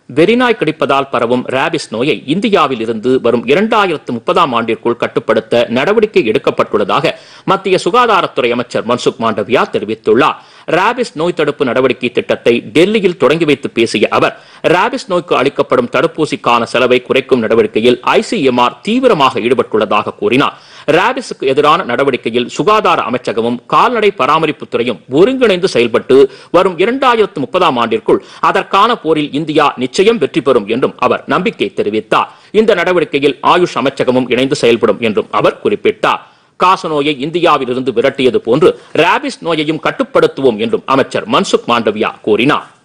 வெறிநாய் கடிப்பதால் பரவும் ராபிஸ் நோயை இந்தியாவில் இருந்து வரும் இரண்டாயிரத்து முப்பதாம் ஆண்டிற்குள் கட்டுப்படுத்த நடவடிக்கை எடுக்கப்பட்டுள்ளதாக மத்திய சுகாதாரத்துறை அமைச்சர் மன்சுக் மாண்டவியா தெரிவித்துள்ளார் ராபிஸ் நோய் தடுப்பு நடவடிக்கை திட்டத்தை டெல்லியில் தொடங்கி வைத்து பேசிய அவர் ராபிஸ் நோய்க்கு அளிக்கப்படும் தடுப்பூசிக்கான செலவை குறைக்கும் நடவடிக்கையில் ஐசிஎம்ஆர் தீவிரமாக ஈடுபட்டுள்ளதாக கூறினார் ராபிஸுக்கு எதிரான நடவடிக்கையில் சுகாதார அமைச்சகமும் கால்நடை பராமரிப்புத் துறையும் ஒருங்கிணைந்து செயல்பட்டு வரும் இரண்டாயிரத்து முப்பதாம் ஆண்டிற்குள் அதற்கான போரில் இந்தியா நிச்சயம் வெற்றி பெறும் என்றும் அவர் நம்பிக்கை தெரிவித்தார் இந்த நடவடிக்கையில் ஆயுஷ் அமைச்சகமும் இணைந்து செயல்படும் என்றும் அவர் குறிப்பிட்டார் காசநோயை இந்தியாவில் இருந்து விரட்டியது போன்று ராபிஸ் நோயையும் கட்டுப்படுத்துவோம் என்றும் அமைச்சர் மன்சுக் மாண்டவியா கூறினார்